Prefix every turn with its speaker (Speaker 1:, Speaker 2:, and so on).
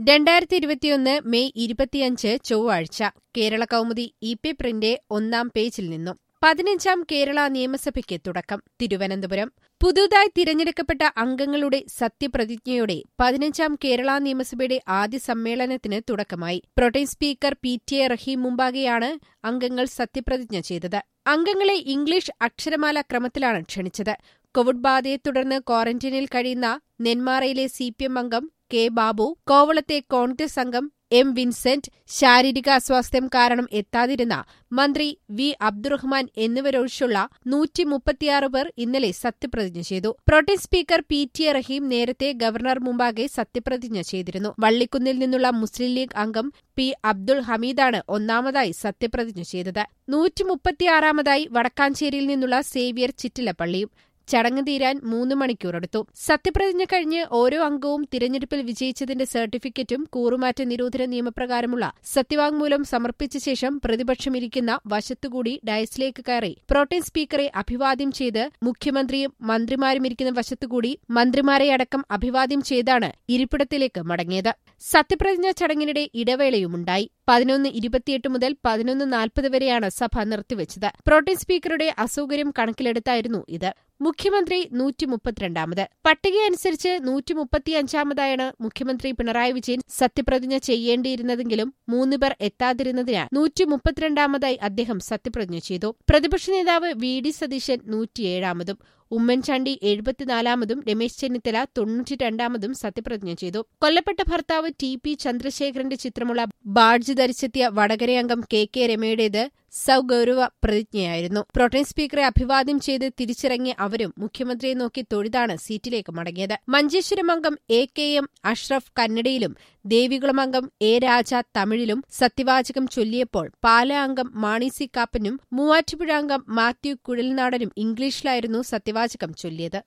Speaker 1: രണ്ടായിരത്തി ഇരുപത്തിയൊന്ന് മെയ് ഇരുപത്തിയഞ്ച് ചൊവ്വാഴ്ച Kerala Kaumudi E P print ഒന്നാം പേജിൽ നിന്നും പതിനഞ്ചാം കേരള നിയമസഭയ്ക്ക് തുടക്കം തിരുവനന്തപുരം പുതുതായി തിരഞ്ഞെടുക്കപ്പെട്ട അംഗങ്ങളുടെ സത്യപ്രതിജ്ഞയോടെ പതിനഞ്ചാം കേരള നിയമസഭയുടെ ആദ്യ സമ്മേളനത്തിന് തുടക്കമായി pro tem speaker P T A Rahim മുമ്പാകെയാണ് അംഗങ്ങൾ സത്യപ്രതിജ്ഞ ചെയ്തത് അംഗങ്ങളെ ഇംഗ്ലീഷ് അക്ഷരമാല ക്രമത്തിലാണ് ക്ഷണിച്ചത് കോവിഡ് ബാധയെ തുടർന്ന് ക്വാറന്റീനിൽ കഴിയുന്ന നെന്മാറയിലെ സി പി എം അംഗം കെ ബാബു കോവളത്തെ കോൺഗ്രസ് അംഗം എം വിൻസെന്റ് ശാരീരിക അസ്വാസ്ഥ്യം കാരണം എത്താതിരുന്ന മന്ത്രി വി അബ്ദുറഹ്മാൻ എന്നിവരൊഴിച്ചുള്ള നൂറ്റി മുപ്പത്തിയാറ് പേർ ഇന്നലെ സത്യപ്രതിജ്ഞ ചെയ്തു pro tem speaker P T A Rahim നേരത്തെ ഗവർണർ മുമ്പാകെ സത്യപ്രതിജ്ഞ ചെയ്തിരുന്നു വള്ളിക്കുന്നിൽ നിന്നുള്ള മുസ്ലിം ലീഗ് അംഗം പി അബ്ദുൾ ഹമീദാണ് ഒന്നാമതായി സത്യപ്രതിജ്ഞ ചെയ്തത് നൂറ്റി മുപ്പത്തിയാറാമതായി വടക്കാഞ്ചേരിയിൽ നിന്നുള്ള സേവ്യർ ചിറ്റിലപ്പള്ളിയും ചടങ്ങ് തീരാൻ മൂന്ന് മണിക്കൂറെടുത്തു സത്യപ്രതിജ്ഞ കഴിഞ്ഞ് ഓരോ അംഗവും തിരഞ്ഞെടുപ്പിൽ വിജയിച്ചതിന്റെ സർട്ടിഫിക്കറ്റും കൂറുമാറ്റ നിരോധന നിയമപ്രകാരമുള്ള സത്യവാങ്മൂലം സമർപ്പിച്ച ശേഷം പ്രതിപക്ഷമിരിക്കുന്ന വശത്തുകൂടി ഡയസിലേക്ക് കയറി പ്രോട്ടേം സ്പീക്കറെ അഭിവാദ്യം ചെയ്ത് മുഖ്യമന്ത്രിയും മന്ത്രിമാരും ഇരിക്കുന്ന വശത്തുകൂടി മന്ത്രിമാരെ അടക്കം അഭിവാദ്യം ചെയ്താണ് ഇരിപ്പിടത്തിലേക്ക് മടങ്ങിയത് സത്യപ്രതിജ്ഞാ ചടങ്ങിനിടെ ഇടവേളയുമുണ്ടായി പതിനൊന്ന് ഇരുപത്തിയെട്ട് മുതൽ പതിനൊന്ന് നാൽപ്പത് വരെയാണ് സഭ നിർത്തിവച്ചത് പ്രോട്ടേം സ്പീക്കറുടെ അസൗകര്യം കണക്കിലെടുത്തായിരുന്നു ഇത് മുഖ്യമന്ത്രി നൂറ്റി മുപ്പത്തിരണ്ടാമത് പട്ടികയനുസരിച്ച് നൂറ്റി മുപ്പത്തിയഞ്ചാമതായാണ് മുഖ്യമന്ത്രി പിണറായി വിജയൻ സത്യപ്രതിജ്ഞ ചെയ്യേണ്ടിയിരുന്നതെങ്കിലും മൂന്നുപേർ എത്താതിരുന്നതിനാൽ നൂറ്റി മുപ്പത്തിരണ്ടാമതായി അദ്ദേഹം സത്യപ്രതിജ്ഞ ചെയ്തു പ്രതിപക്ഷ നേതാവ് വി ഡി സതീശൻ നൂറ്റിയേഴാമതും ഉമ്മൻചാണ്ടി എഴുപത്തിനാലാമതും രമേശ് ചെന്നിത്തല തൊണ്ണൂറ്റിരണ്ടാമതും സത്യപ്രതിജ്ഞ ചെയ്തു കൊല്ലപ്പെട്ട ഭർത്താവ് ടി പി ചന്ദ്രശേഖരന്റെ ചിത്രമുള്ള ബാഡ്ജ് ധരിച്ചെത്തിയ വടകരയംഗം കെ കെ രമയുടേത് സൗഗൌരവ പ്രതിജ്ഞയായിരുന്നു പ്രോട്ടേം സ്പീക്കറെ അഭിവാദ്യം ചെയ്ത് തിരിച്ചിറങ്ങിയ അവരും മുഖ്യമന്ത്രിയെ നോക്കി തൊഴുതാണ് സീറ്റിലേക്ക് മടങ്ങിയത് മഞ്ചേശ്വരം അംഗം എ കെ എം അഷ്റഫ് കന്നഡയിലും ദേവികുളം അംഗം എ രാജ തമിഴിലും സത്യവാചകം ചൊല്ലിയപ്പോൾ പാല അംഗം മാണി സി കാപ്പനും മൂവാറ്റുപുഴ അംഗം മാത്യു കുഴൽനാടനും ഇംഗ്ലീഷിലായിരുന്നു സത്യവാചകം ചൊല്ലിയത്